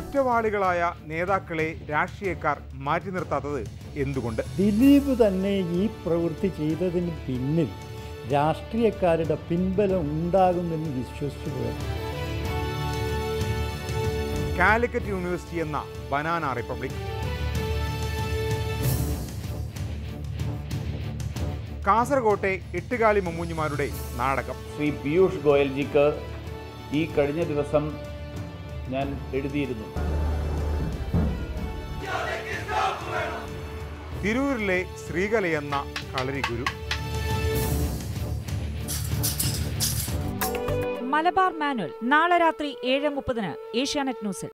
കുറ്റവാളികളായ നേതാക്കളെ രാഷ്ട്രീയക്കാർ മാറ്റി നിർത്താത്തത് എന്തുകൊണ്ട് ദിലീപ് തന്നെ ഈ പ്രവൃത്തി ചെയ്തതിന് പിന്നിൽ രാഷ്ട്രീയക്കാരുടെ പിൻബലം ഉണ്ടാകുമെന്ന് വിശ്വസിച്ചു പോയത് കാലിക്കറ്റ് യൂണിവേഴ്സിറ്റി എന്ന ബനാന റിപ്പബ്ലിക് കാസർകോട്ടെ എട്ടുകാലി മമ്മൂഞ്ഞുമാരുടെ നാടകം ശ്രീ പീയൂഷ് ഗോയൽജിക്ക് ഈ കഴിഞ്ഞ ദിവസം ഞാൻ എഴുതിയിരുന്നു തിരൂരിലെ ശ്രീകലയെന്ന കളരി ഗുരു മലബാർ മാനുവൽ നാളെ രാത്രി ഏഴ് മുപ്പതിന് ഏഷ്യാനെറ്റ് ന്യൂസിൽ